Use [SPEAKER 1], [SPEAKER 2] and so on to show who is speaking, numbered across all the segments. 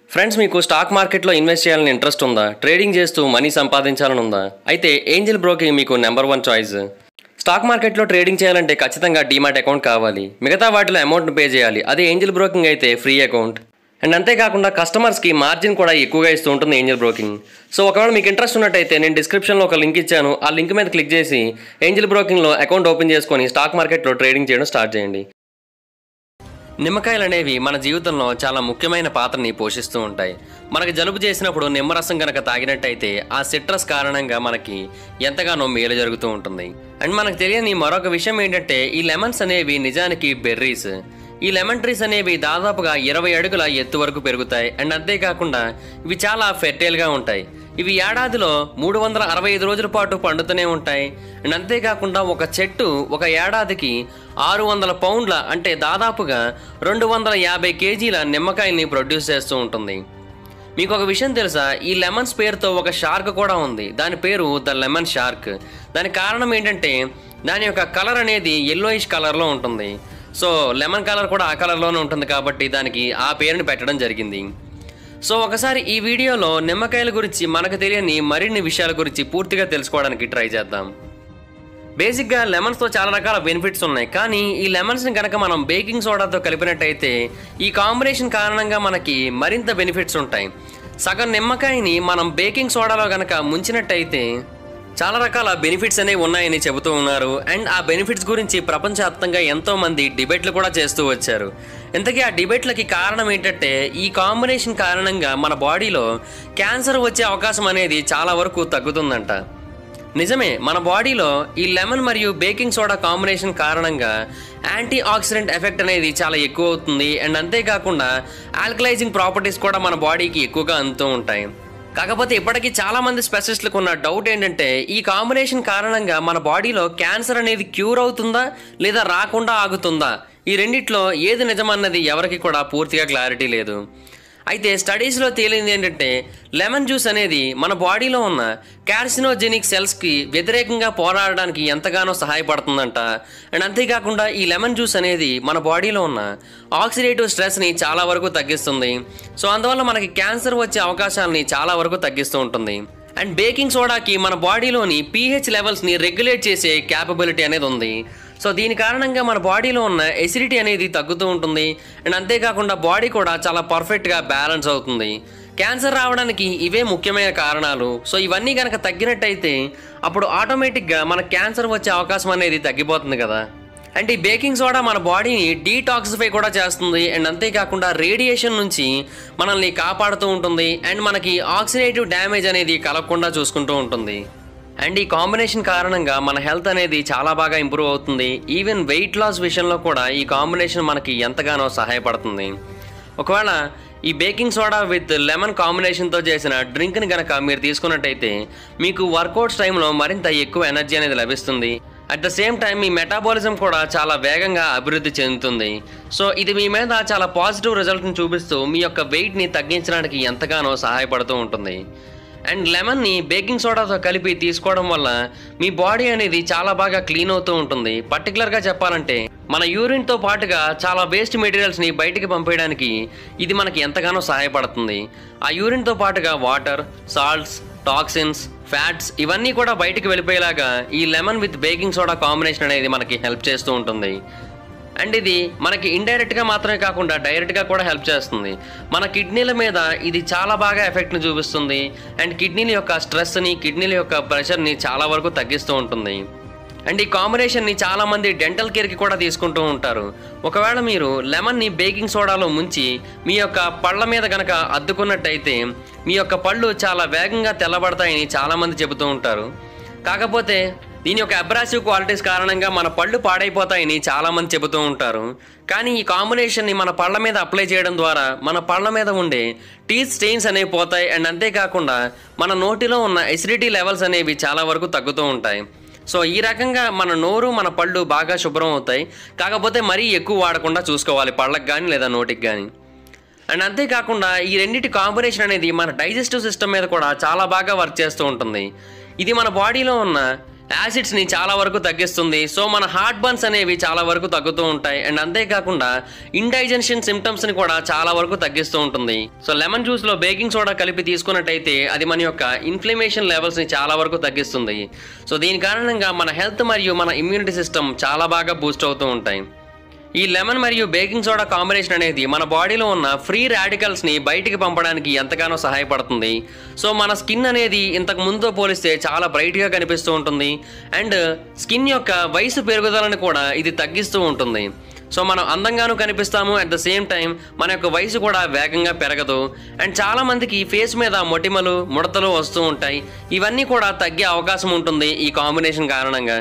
[SPEAKER 1] friends మీకు stock మార్కెట్లో invest చేయాలని ఇంట్రెస్ట్ ఉందా ట్రేడింగ్ చేస్తూ మనీ సంపాదించాలని ఉందా అయితే ఏంజిల్ బ్రోకింగ్ మీకు నెంబర్ వన్ చాయిస్ స్టాక్ మార్కెట్లో ట్రేడింగ్ చేయాలంటే ఖచ్చితంగా డీమాట్ అకౌంట్ కావాలి మిగతా వాటిలో అమౌంట్ను పే చేయాలి అదే ఏంజిల్ బ్రోకింగ్ అయితే ఫ్రీ అకౌంట్ అండ్ అంతేకాకుండా కస్టమర్స్కి మార్జిన్ కూడా ఎక్కువగా ఇస్తూ ఉంటుంది ఏంజిల్ బ్రోకింగ్ సో ఒకవేళ మీకు ఇంట్రెస్ట్ ఉన్నట్టయితే నేను డిస్క్రిప్షన్లో ఒక లింక్ ఇచ్చాను ఆ లింక్ మీద క్లిక్ చేసి ఏంజిల్ బ్రోకింగ్లో అకౌంట్ ఓపెన్ చేసుకొని స్టాక్ మార్కెట్లో ట్రేడింగ్ చేయడం స్టార్ట్ చేయండి నిమ్మకాయలు అనేవి మన జీవితంలో చాలా ముఖ్యమైన పాత్రని పోషిస్తూ ఉంటాయి మనకి జలుబు చేసినప్పుడు నిమ్మరసం కనుక తాగినట్టయితే ఆ సిట్రస్ కారణంగా మనకి ఎంతగానో మేలు జరుగుతూ ఉంటుంది అండ్ మనకు తెలియని మరొక విషయం ఏంటంటే ఈ లెమన్స్ అనేవి నిజానికి బెర్రీస్ ఈ లెమన్ ట్రీస్ అనేవి దాదాపుగా ఇరవై అడుగుల ఎత్తు వరకు పెరుగుతాయి అండ్ అంతేకాకుండా ఇవి చాలా ఫెర్టైల్గా ఉంటాయి ఇవి ఏడాదిలో మూడు వందల అరవై ఐదు రోజుల పాటు పండుతూనే ఉంటాయి అండ్ అంతేకాకుండా ఒక చెట్టు ఒక ఏడాదికి ఆరు వందల పౌండ్ల అంటే దాదాపుగా రెండు వందల యాభై కేజీల నిమ్మకాయల్ని ప్రొడ్యూస్ చేస్తూ ఉంటుంది మీకు ఒక విషయం తెలుసా ఈ లెమన్స్ పేరుతో ఒక షార్క్ కూడా ఉంది దాని పేరు ద లెమన్ షార్క్ దానికి కారణం ఏంటంటే దాని యొక్క కలర్ అనేది ఎల్లోయిష్ కలర్లో ఉంటుంది సో లెమన్ కలర్ కూడా ఆ కలర్లోనే ఉంటుంది కాబట్టి దానికి ఆ పేరుని పెట్టడం జరిగింది సో ఒకసారి ఈ వీడియోలో నిమ్మకాయల గురించి మనకు తెలియని మరిన్ని విషయాల గురించి పూర్తిగా తెలుసుకోవడానికి ట్రై చేద్దాం బేసిక్గా లెమన్స్తో చాలా రకాల బెనిఫిట్స్ ఉన్నాయి కానీ ఈ లెమన్స్ని కనుక మనం బేకింగ్ సోడాతో కలిపినట్టయితే ఈ కాంబినేషన్ కారణంగా మనకి మరింత బెనిఫిట్స్ ఉంటాయి సగం నిమ్మకాయని మనం బేకింగ్ సోడాలో కనుక ముంచినట్టయితే చాలా రకాల బెనిఫిట్స్ అనేవి ఉన్నాయని చెబుతూ ఉన్నారు అండ్ ఆ బెనిఫిట్స్ గురించి ప్రపంచవ్యాప్తంగా ఎంతో మంది డిబేట్లు కూడా చేస్తూ వచ్చారు ఇంతకీ ఆ డిబేట్లకి కారణం ఏంటంటే ఈ కాంబినేషన్ కారణంగా మన బాడీలో క్యాన్సర్ వచ్చే అవకాశం అనేది చాలా వరకు తగ్గుతుందంట నిజమే మన బాడీలో ఈ లెమన్ మరియు బేకింగ్ సోడా కాంబినేషన్ కారణంగా యాంటీ ఆక్సిడెంట్ ఎఫెక్ట్ అనేది చాలా ఎక్కువ అవుతుంది అండ్ అంతేకాకుండా ఆల్కలైజింగ్ ప్రాపర్టీస్ కూడా మన బాడీకి ఎక్కువగా అందుతూ ఉంటాయి కాకపోతే ఇప్పటికీ చాలా మంది స్పెషలిస్టులకు ఉన్న డౌట్ ఏంటంటే ఈ కాంబినేషన్ కారణంగా మన బాడీలో క్యాన్సర్ అనేది క్యూర్ అవుతుందా లేదా రాకుండా ఆగుతుందా ఈ రెండిట్లో ఏది నిజమన్నది ఎవరికి కూడా పూర్తిగా క్లారిటీ లేదు అయితే స్టడీస్లో తేలింది ఏంటంటే లెమన్ జ్యూస్ అనేది మన బాడీలో ఉన్న క్యార్సినోజెనిక్ సెల్స్కి వ్యతిరేకంగా పోరాడడానికి ఎంతగానో సహాయపడుతుందంట అండ్ అంతేకాకుండా ఈ లెమన్ జ్యూస్ అనేది మన బాడీలో ఉన్న ఆక్సిడేటివ్ స్ట్రెస్ని చాలా వరకు తగ్గిస్తుంది సో అందువల్ల మనకి క్యాన్సర్ వచ్చే అవకాశాలని చాలా వరకు తగ్గిస్తూ ఉంటుంది అండ్ బేకింగ్ సోడాకి మన బాడీలోని పీహెచ్ లెవెల్స్ని రెగ్యులేట్ చేసే క్యాపబిలిటీ అనేది ఉంది సో దీని కారణంగా మన బాడీలో ఉన్న ఎసిడిటీ అనేది తగ్గుతూ ఉంటుంది అండ్ అంతేకాకుండా బాడీ కూడా చాలా పర్ఫెక్ట్గా బ్యాలెన్స్ అవుతుంది క్యాన్సర్ రావడానికి ఇవే ముఖ్యమైన కారణాలు సో ఇవన్నీ కనుక తగ్గినట్టయితే అప్పుడు ఆటోమేటిక్గా మన క్యాన్సర్ వచ్చే అవకాశం అనేది తగ్గిపోతుంది కదా అండ్ ఈ బేకింగ్ సోడా మన బాడీని డీటాక్సిఫై కూడా చేస్తుంది అండ్ అంతేకాకుండా రేడియేషన్ నుంచి మనల్ని కాపాడుతూ ఉంటుంది అండ్ మనకి ఆక్సిడేటివ్ డ్యామేజ్ అనేది కలగకుండా చూసుకుంటూ ఉంటుంది అండ్ ఈ కాంబినేషన్ కారణంగా మన హెల్త్ అనేది చాలా బాగా ఇంప్రూవ్ అవుతుంది ఈవెన్ వెయిట్ లాస్ విషయంలో కూడా ఈ కాంబినేషన్ మనకి ఎంతగానో సహాయపడుతుంది ఒకవేళ ఈ బేకింగ్ సోడా విత్ లెమన్ కాంబినేషన్తో చేసిన డ్రింక్ని కనుక మీరు తీసుకున్నట్టయితే మీకు వర్కౌట్స్ టైంలో మరింత ఎక్కువ ఎనర్జీ అనేది లభిస్తుంది అట్ ద సేమ్ టైం మీ మెటాబాలిజం కూడా చాలా వేగంగా అభివృద్ధి చెందుతుంది సో ఇది మీ మీద చాలా పాజిటివ్ రిజల్ట్ని చూపిస్తూ మీ యొక్క వెయిట్ని తగ్గించడానికి ఎంతగానో సహాయపడుతూ ఉంటుంది అండ్ లెమన్ని బేకింగ్ సోడాతో కలిపి తీసుకోవడం వల్ల మీ బాడీ అనేది చాలా బాగా క్లీన్ అవుతూ ఉంటుంది పర్టికులర్గా చెప్పాలంటే మన యూరిన్తో పాటుగా చాలా వేస్ట్ మెటీరియల్స్ని బయటికి పంపేయడానికి ఇది మనకి ఎంతగానో సహాయపడుతుంది ఆ యూరిన్తో పాటుగా వాటర్ సాల్ట్స్ టాక్సిన్స్ ఫ్యాట్స్ ఇవన్నీ కూడా బయటికి వెళ్ళిపోయేలాగా ఈ lemon with baking soda combination అనేది మనకి హెల్ప్ చేస్తూ ఉంటుంది అండ్ ఇది మనకి ఇండైరెక్ట్గా మాత్రమే కాకుండా డైరెక్ట్గా కూడా హెల్ప్ చేస్తుంది మన కిడ్నీల మీద ఇది చాలా బాగా ఎఫెక్ట్ని చూపిస్తుంది అండ్ కిడ్నీల యొక్క స్ట్రెస్ని కిడ్నీల యొక్క ప్రెషర్ని చాలా వరకు తగ్గిస్తూ ఉంటుంది అండ్ ఈ కాంబినేషన్ని చాలామంది డెంటల్ కేర్కి కూడా తీసుకుంటూ ఉంటారు ఒకవేళ మీరు లెమన్ని బేకింగ్ సోడాలో ముంచి మీ యొక్క పళ్ళ మీద గనక అద్దుకున్నట్టయితే మీ యొక్క పళ్ళు చాలా వేగంగా తెల్లబడతాయని చాలామంది చెబుతూ ఉంటారు కాకపోతే దీని యొక్క అబ్రాసివ్ క్వాలిటీస్ కారణంగా మన పళ్ళు పాడైపోతాయని చాలామంది చెబుతూ ఉంటారు కానీ ఈ కాంబినేషన్ని మన పళ్ళ మీద అప్లై చేయడం ద్వారా మన పళ్ళ మీద ఉండే టీత్ స్టెయిన్స్ అనేవి పోతాయి అండ్ అంతేకాకుండా మన నోటిలో ఉన్న ఎసిడిటీ లెవెల్స్ అనేవి చాలా వరకు తగ్గుతూ ఉంటాయి సో ఈ రకంగా మన నోరు మన పళ్ళు బాగా శుభ్రం అవుతాయి కాకపోతే మరీ ఎక్కువ వాడకుండా చూసుకోవాలి పళ్ళకి కానీ లేదా నోటికి కానీ అండ్ అంతేకాకుండా ఈ రెండింటి కాంబినేషన్ అనేది మన డైజెస్టివ్ సిస్టమ్ మీద కూడా చాలా బాగా వర్క్ చేస్తూ ఉంటుంది ఇది మన బాడీలో ఉన్న యాసిడ్స్ని చాలా వరకు తగ్గిస్తుంది సో మన హార్ట్ బర్న్స్ అనేవి చాలా వరకు తగ్గుతూ ఉంటాయి అండ్ అంతేకాకుండా ఇండైజెన్షన్ సిమ్టమ్స్ని కూడా చాలా వరకు తగ్గిస్తూ ఉంటుంది సో లెమన్ జ్యూస్లో బేకింగ్ సోడా కలిపి తీసుకున్నట్టయితే అది మన యొక్క ఇన్ఫ్లమేషన్ లెవెల్స్ని చాలా వరకు తగ్గిస్తుంది సో దీని కారణంగా మన హెల్త్ మరియు మన ఇమ్యూనిటీ సిస్టమ్ చాలా బాగా బూస్ట్ అవుతూ ఉంటాయి ఈ లెమన్ మరియు బేకింగ్ సోడా కాంబినేషన్ అనేది మన బాడీలో ఉన్న ఫ్రీ రాడికల్స్ని బయటికి పంపడానికి ఎంతగానో సహాయపడుతుంది సో మన స్కిన్ అనేది ఇంతకు ముందుతో పోలిస్తే చాలా బ్రైట్గా కనిపిస్తూ ఉంటుంది అండ్ స్కిన్ యొక్క వయసు పెరుగుదలను కూడా ఇది తగ్గిస్తూ ఉంటుంది సో మనం అందంగాను కనిపిస్తాము అట్ ద సేమ్ టైం మన యొక్క వయసు కూడా వేగంగా పెరగదు అండ్ చాలా మందికి ఫేస్ మీద మొటిమలు ముడతలు వస్తూ ఉంటాయి ఇవన్నీ కూడా తగ్గే అవకాశం ఉంటుంది ఈ కాంబినేషన్ కారణంగా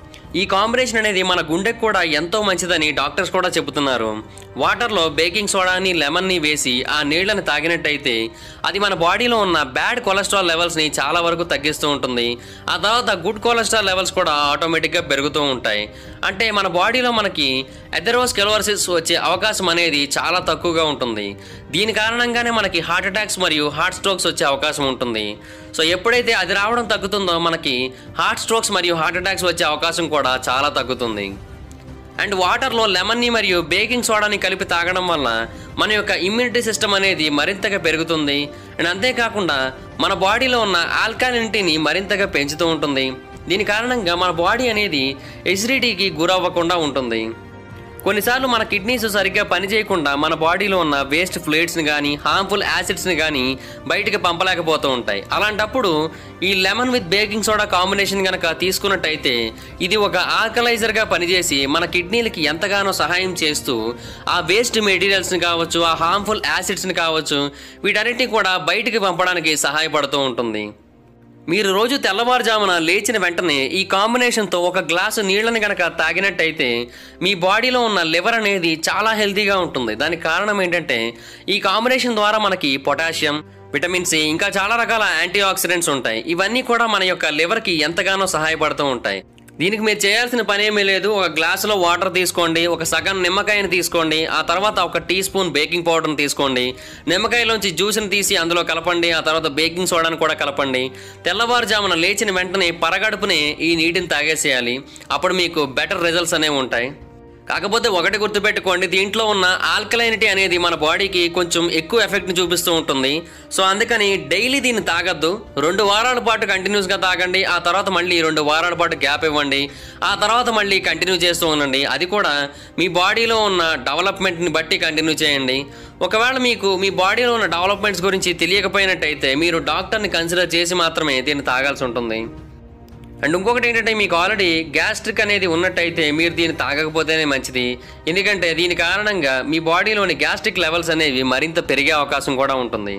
[SPEAKER 1] ఈ కాంబినేషన్ అనేది మన గుండెకు కూడా ఎంతో మంచిదని డాక్టర్స్ కూడా చెబుతున్నారు వాటర్లో బేకింగ్ సోడాని లెమన్ని వేసి ఆ నీళ్ళని తాగినట్టయితే అది మన బాడీలో ఉన్న బ్యాడ్ కొలెస్ట్రాల్ లెవెల్స్ని చాలా వరకు తగ్గిస్తూ ఉంటుంది ఆ తర్వాత గుడ్ కొలెస్ట్రాల్ లెవెల్స్ కూడా ఆటోమేటిక్గా పెరుగుతూ ఉంటాయి అంటే మన బాడీలో మనకి ఎథెరోస్కెలోసిస్ వచ్చే అవకాశం అనేది చాలా తక్కువగా ఉంటుంది దీని కారణంగానే మనకి హార్ట్ అటాక్స్ మరియు హార్ట్ స్ట్రోక్స్ వచ్చే అవకాశం ఉంటుంది సో ఎప్పుడైతే అది రావడం తగ్గుతుందో మనకి హార్ట్ స్ట్రోక్స్ మరియు హార్ట్ అటాక్స్ వచ్చే అవకాశం కూడా చాలా తగ్గుతుంది అండ్ వాటర్లో లెమన్ని మరియు బేకింగ్ సోడాని కలిపి తాగడం వల్ల మన యొక్క ఇమ్యూనిటీ సిస్టమ్ అనేది మరింతగా పెరుగుతుంది అండ్ అంతేకాకుండా మన బాడీలో ఉన్న ఆల్కాలినిటీని మరింతగా పెంచుతూ ఉంటుంది దీని కారణంగా మన బాడీ అనేది ఎసిడిటీకి గురవ్వకుండా ఉంటుంది కొన్నిసార్లు మన కిడ్నీస్ సరిగ్గా పనిచేయకుండా మన బాడీలో ఉన్న వేస్ట్ ఫ్లూయిడ్స్ని కానీ హార్మ్ఫుల్ యాసిడ్స్ని కానీ బయటికి పంపలేకపోతూ ఉంటాయి అలాంటప్పుడు ఈ lemon with baking soda combination కనుక తీసుకున్నట్టయితే ఇది ఒక ఆల్కలైజర్గా పనిచేసి మన కిడ్నీలకి ఎంతగానో సహాయం చేస్తూ ఆ వేస్ట్ మెటీరియల్స్ని కావచ్చు ఆ హార్మ్ఫుల్ యాసిడ్స్ని కావచ్చు వీటన్నిటిని కూడా బయటికి పంపడానికి సహాయపడుతూ ఉంటుంది మీరు రోజు తెల్లవారుజామున లేచిన వెంటనే ఈ కాంబినేషన్తో ఒక గ్లాసు నీళ్ళని కనుక తాగినట్టయితే మీ బాడీలో ఉన్న లివర్ అనేది చాలా హెల్తీగా ఉంటుంది దానికి కారణం ఏంటంటే ఈ కాంబినేషన్ ద్వారా మనకి పొటాషియం విటమిన్ సి ఇంకా చాలా రకాల యాంటీ ఆక్సిడెంట్స్ ఉంటాయి ఇవన్నీ కూడా మన యొక్క లివర్కి ఎంతగానో సహాయపడుతూ ఉంటాయి దీనికి మీరు చేయాల్సిన పని ఏమీ లేదు ఒక గ్లాసులో వాటర్ తీసుకోండి ఒక సగం నిమ్మకాయని తీసుకోండి ఆ తర్వాత ఒక టీ స్పూన్ బేకింగ్ పౌడర్ని తీసుకోండి నిమ్మకాయలోంచి జ్యూస్ని తీసి అందులో కలపండి ఆ తర్వాత బేకింగ్ సోడాని కూడా కలపండి తెల్లవారుజామున లేచిన వెంటనే పరగడుపునే ఈ నీటిని తాగేసేయాలి అప్పుడు మీకు బెటర్ రిజల్ట్స్ అనేవి ఉంటాయి కాకపోతే ఒకటి గుర్తుపెట్టుకోండి దీంట్లో ఉన్న ఆల్కలైనిటీ అనేది మన బాడీకి కొంచెం ఎక్కువ ఎఫెక్ట్ని చూపిస్తూ ఉంటుంది సో అందుకని డైలీ దీన్ని తాగద్దు రెండు వారాల పాటు కంటిన్యూస్గా తాగండి ఆ తర్వాత మళ్ళీ రెండు వారాల పాటు గ్యాప్ ఇవ్వండి ఆ తర్వాత మళ్ళీ కంటిన్యూ చేస్తూ ఉండండి అది కూడా మీ బాడీలో ఉన్న డెవలప్మెంట్ని బట్టి కంటిన్యూ చేయండి ఒకవేళ మీకు మీ బాడీలో ఉన్న డెవలప్మెంట్స్ గురించి తెలియకపోయినట్టయితే మీరు డాక్టర్ని కన్సిడర్ చేసి మాత్రమే దీన్ని తాగాల్సి ఉంటుంది అండ్ ఇంకొకటి ఏంటంటే మీకు ఆల్రెడీ గ్యాస్ట్రిక్ అనేది ఉన్నట్టయితే మీరు దీన్ని తాగకపోతేనే మంచిది ఎందుకంటే దీని కారణంగా మీ బాడీలోని గ్యాస్ట్రిక్ లెవెల్స్ అనేవి మరింత పెరిగే అవకాశం కూడా ఉంటుంది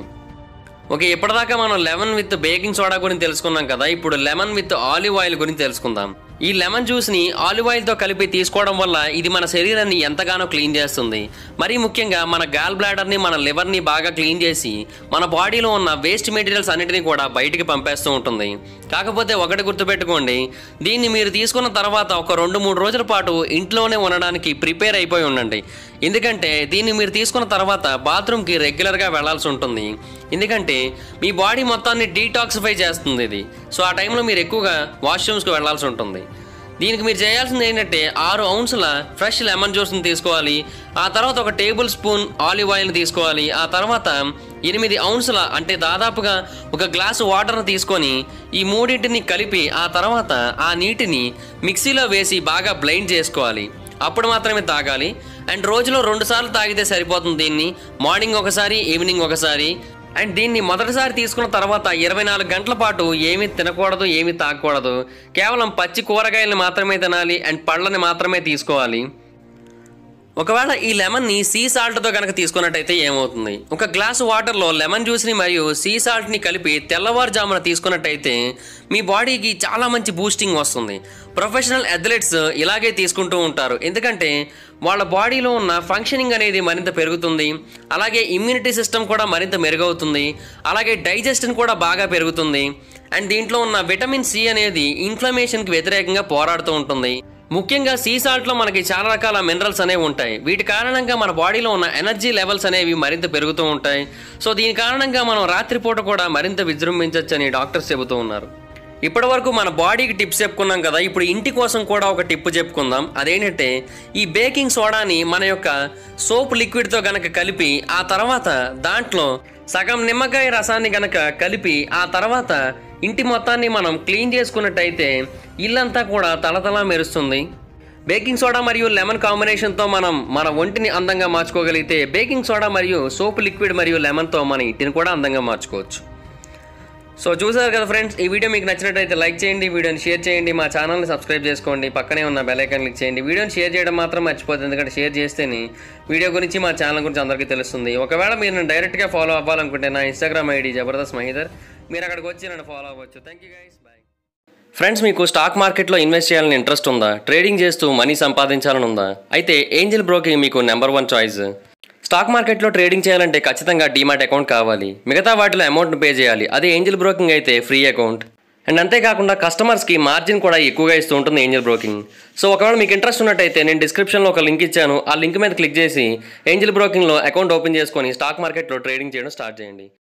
[SPEAKER 1] ఓకే ఇప్పటిదాకా మనం లెమన్ విత్ బేకింగ్ సోడా గురించి తెలుసుకున్నాం కదా ఇప్పుడు లెమన్ విత్ ఆలివ్ ఆయిల్ గురించి తెలుసుకుందాం ఈ లెమన్ జ్యూస్ని ఆలివ్ ఆయిల్తో కలిపి తీసుకోవడం వల్ల ఇది మన శరీరాన్ని ఎంతగానో క్లీన్ చేస్తుంది మరీ ముఖ్యంగా మన గాల్ బ్లాడర్ని మన లివర్ని బాగా క్లీన్ చేసి మన బాడీలో ఉన్న వేస్ట్ మెటీరియల్స్ అన్నిటినీ కూడా బయటికి పంపేస్తూ ఉంటుంది కాకపోతే ఒకటి గుర్తుపెట్టుకోండి దీన్ని మీరు తీసుకున్న తర్వాత ఒక రెండు మూడు రోజుల పాటు ఇంట్లోనే ఉండడానికి ప్రిపేర్ అయిపోయి ఉండండి ఎందుకంటే దీన్ని మీరు తీసుకున్న తర్వాత బాత్రూమ్కి రెగ్యులర్గా వెళ్లాల్సి ఉంటుంది ఎందుకంటే మీ బాడీ మొత్తాన్ని డీటాక్సిఫై చేస్తుంది ఇది సో ఆ టైంలో మీరు ఎక్కువగా వాష్రూమ్స్కి వెళ్లాల్సి ఉంటుంది దీనికి మీరు చేయాల్సింది ఏంటంటే ఆరు ఔన్సుల ఫ్రెష్ లెమన్ జ్యూస్ని తీసుకోవాలి ఆ తర్వాత ఒక టేబుల్ స్పూన్ ఆలివ్ ఆయిల్ని తీసుకోవాలి ఆ తర్వాత ఎనిమిది ఔన్సుల అంటే దాదాపుగా ఒక గ్లాసు వాటర్ని తీసుకొని ఈ మూడింటిని కలిపి ఆ తర్వాత ఆ నీటిని మిక్సీలో వేసి బాగా బ్లైండ్ చేసుకోవాలి అప్పుడు మాత్రమే తాగాలి అండ్ రోజులో రెండు సార్లు తాగితే సరిపోతుంది దీన్ని మార్నింగ్ ఒకసారి ఈవినింగ్ ఒకసారి అండ్ దీన్ని మొదటిసారి తీసుకున్న తర్వాత ఇరవై నాలుగు గంటల పాటు ఏమీ తినకూడదు ఏమీ తాగకూడదు కేవలం పచ్చి కూరగాయలను మాత్రమే తినాలి అండ్ పళ్ళని మాత్రమే తీసుకోవాలి ఒకవేళ ఈ లెమన్ని సీ సాల్ట్తో కనుక తీసుకున్నట్టయితే ఏమవుతుంది ఒక గ్లాసు వాటర్లో లెమన్ జ్యూస్ని మరియు సీ సాల్ట్ని కలిపి తెల్లవారుజామున తీసుకున్నట్టయితే మీ బాడీకి చాలా మంచి బూస్టింగ్ వస్తుంది ప్రొఫెషనల్ అథ్లెట్స్ ఇలాగే తీసుకుంటూ ఉంటారు ఎందుకంటే వాళ్ళ బాడీలో ఉన్న ఫంక్షనింగ్ అనేది మరింత పెరుగుతుంది అలాగే ఇమ్యూనిటీ సిస్టమ్ కూడా మరింత మెరుగవుతుంది అలాగే డైజెషన్ కూడా బాగా పెరుగుతుంది అండ్ దీంట్లో ఉన్న విటమిన్ సి అనేది ఇన్ఫ్లమేషన్కి వ్యతిరేకంగా పోరాడుతూ ఉంటుంది ముఖ్యంగా సీ సాల్ట్లో మనకి చాలా రకాల మినరల్స్ అనేవి ఉంటాయి వీటి కారణంగా మన బాడీలో ఉన్న ఎనర్జీ లెవెల్స్ అనేవి మరింత పెరుగుతూ ఉంటాయి సో దీని కారణంగా మనం రాత్రిపూట కూడా మరింత విజృంభించవచ్చని డాక్టర్స్ చెబుతూ ఉన్నారు ఇప్పటి వరకు మన బాడీకి టిప్స్ చెప్పుకున్నాం కదా ఇప్పుడు ఇంటి కోసం కూడా ఒక టిప్ చెప్పుకుందాం అదేంటంటే ఈ బేకింగ్ సోడాని మన యొక్క సోప్ లిక్విడ్తో గనక కలిపి ఆ తర్వాత దాంట్లో సగం నిమ్మకాయ రసాన్ని గనక కలిపి ఆ తర్వాత ఇంటి మొత్తాన్ని మనం క్లీన్ చేసుకున్నట్టయితే ఇల్లంతా కూడా తలతలా మెరుస్తుంది బేకింగ్ సోడా మరియు లెమన్ కాంబినేషన్తో మనం మన ఒంటిని అందంగా మార్చుకోగలిగితే బేకింగ్ సోడా మరియు సోప్ లిక్విడ్ మరియు లెమన్తో మన ఇంటిని కూడా అందంగా మార్చుకోవచ్చు సో చూసారు కదా ఫ్రెండ్స్ ఈ వీడియో మీకు నచ్చినట్టయితే లైక్ చేయండి వీడియోని షేర్ చేయండి మా ఛానల్ని సబ్స్క్రైబ్ చేసుకోండి పక్కనే ఉన్న బెల్ ఐకాన్ క్లిక్ చేయండి వీడియోని షేర్ చేయడం మాత్రం మర్చిపోతుంది ఎందుకంటే షేర్ చేస్తేనే వీడియో గురించి మా ఛానల్ గురించి అందరికీ తెలుస్తుంది ఒకవేళ మీరు నన్ను డైరెక్ట్గా ఫాలో అవ్వాలనుకుంటే నా ఇన్స్టాగ్రామ్ ఐడి జబర్దస్త్ మహిదర్ మీరు అక్కడికి వచ్చి నన్ను ఫాలో అవ్వచ్చు thank you guys bye friends మీకు స్టాక్ మార్కెట్లో ఇన్వెస్ట్ చేయాలని ఇంట్రెస్ట్ ఉందా ట్రేడింగ్ చేస్తూ మనీ సంపాదించాలని ఉందా అయితే ఏంజిల్ బ్రోకింగ్ మీకు నెంబర్ వన్ చాయిస్ స్టాక్ మార్కెట్లో ట్రేడింగ్ చేయాలంటే ఖచ్చితంగా డీమాట్ అకౌంట్ కావాలి మిగతా వాటిలో అమౌంట్ను పే చేయాలి అదే ఏంజిల్ బ్రోకింగ్ అయితే ఫ్రీ అకౌంట్ అండ్ అంతేకాకుండా కస్టమర్స్కి మార్జిన్ కూడా ఎక్కువగా ఇస్తూ ఉంటుంది ఏంజిల్ బ్రోకింగ్ సో ఒకవేళ మీకు ఇంట్రెస్ట్ ఉన్నట్టయితే నేను డిస్క్రిప్షన్లో ఒక లింక్ ఇచ్చాను ఆ లింక్ మీద క్లిక్ చేసి ఏంజిల్ బ్రోకింగ్లో అకౌంట్ ఓపెన్ చేసుకొని స్టాక్ మార్కెట్లో ట్రేడింగ్ చేయడం స్టార్ట్ చేయండి